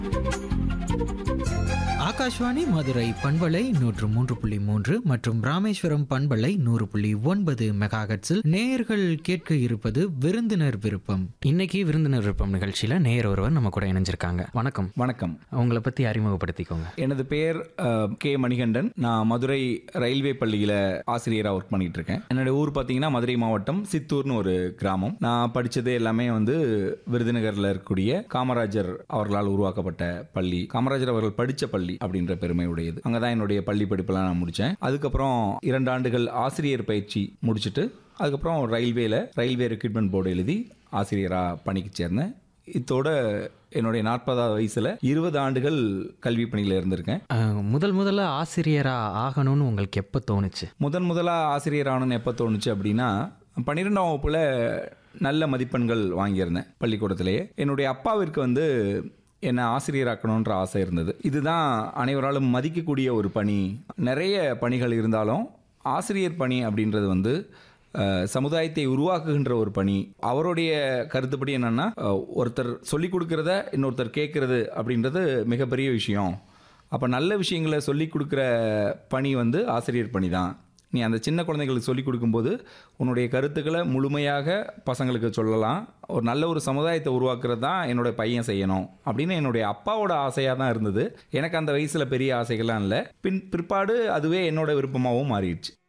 ஆகாஷ்வாணி மதுரை பண்பலை நூற்று மூன்று புள்ளி மூன்று மற்றும் ராமேஸ்வரம் பண்பலை நூறு புள்ளி ஒன்பது மெகாஹட்ஸில் நேயர்கள் கேட்க இருப்பது விருந்தினர் விருப்பம் இன்னைக்கு விருந்தினர் விருப்பம் நிகழ்ச்சியில நேயர் ஒருவர் நம்ம கூட இணைஞ்சிருக்காங்க வணக்கம் வணக்கம் அவங்கள பத்தி அறிமுகப்படுத்திக்கோங்க எனது பெயர் அஹ், கே மணிகண்டன் நான் மதுரை ரயில்வே பள்ளியில் ஆசிரியராக ஒர்க் பண்ணிட்டு இருக்கேன் என்னோட ஊர் பார்த்தீங்கன்னா மதுரை மாவட்டம் சித்தூர்னு ஒரு கிராமம் நான் படித்தது எல்லாமே வந்து விருதுநகரில் இருக்கக்கூடிய காமராஜர் அவர்களால் உருவாக்கப்பட்ட பள்ளி காமராஜர் அவர்கள் படித்த பள்ளி அப்படின்ற பெருமை உடையது அங்கே தான் என்னுடைய பள்ளி படிப்பெல்லாம் நான் முடித்தேன் அதுக்கப்புறம் இரண்டு ஆண்டுகள் ஆசிரியர் பயிற்சி முடிச்சுட்டு அதுக்கப்புறம் ரயில்வேல ரயில்வே ரெக்ரூட்மெண்ட் போர்டு எழுதி ஆசிரியராக பணிக்கு சேர்ந்தேன் இத்தோட என்னுடைய நாற்பதாவது வயசுல இருபது ஆண்டுகள் கல்வி பணியில் இருந்திருக்கேன் அஹ், முதல் முதல்ல ஆசிரியரா ஆகணும்னு உங்களுக்கு எப்போ தோணுச்சு முதன் முதலாக ஆசிரியர் ஆகணும்னு எப்போ தோணுச்சு அப்படின்னா பன்னிரெண்டாம் வகுப்பில் நல்ல மதிப்பெண்கள் வாங்கியிருந்தேன் பள்ளிக்கூடத்திலேயே என்னுடைய அப்பாவிற்கு வந்து என்னை ஆசிரியராக்கணுன்ற ஆசை இருந்தது இதுதான் அனைவராலும் மதிக்கக்கூடிய ஒரு பணி நிறைய பணிகள் இருந்தாலும் ஆசிரியர் பணி அப்படின்றது வந்து அஹ், சமுதாயத்தை உருவாக்குகின்ற ஒரு பணி அவருடைய கருத்துப்படி என்னன்னா அஹ், ஒருத்தர் சொல்லிக் கொடுக்கறத இன்னொருத்தர் கேட்கறது அப்படின்றது மிகப்பெரிய விஷயம் அப்போ நல்ல விஷயங்களை சொல்லிக் கொடுக்குற பணி வந்து ஆசிரியர் பணி தான் நீ அந்த சின்ன குழந்தைகளுக்கு சொல்லிக் கொடுக்கும்போது உன்னுடைய கருத்துக்களை முழுமையாக பசங்களுக்கு சொல்லலாம் ஒரு நல்ல ஒரு சமுதாயத்தை உருவாக்குறது தான் என்னோட பையன் செய்யணும் அப்படின்னு என்னுடைய அப்பாவோட ஆசையாக தான் இருந்தது எனக்கு அந்த வயசில் பெரிய ஆசைகள்லாம் இல்லை பின் பிற்பாடு அதுவே என்னோட விருப்பமாகவும் மாறிடுச்சு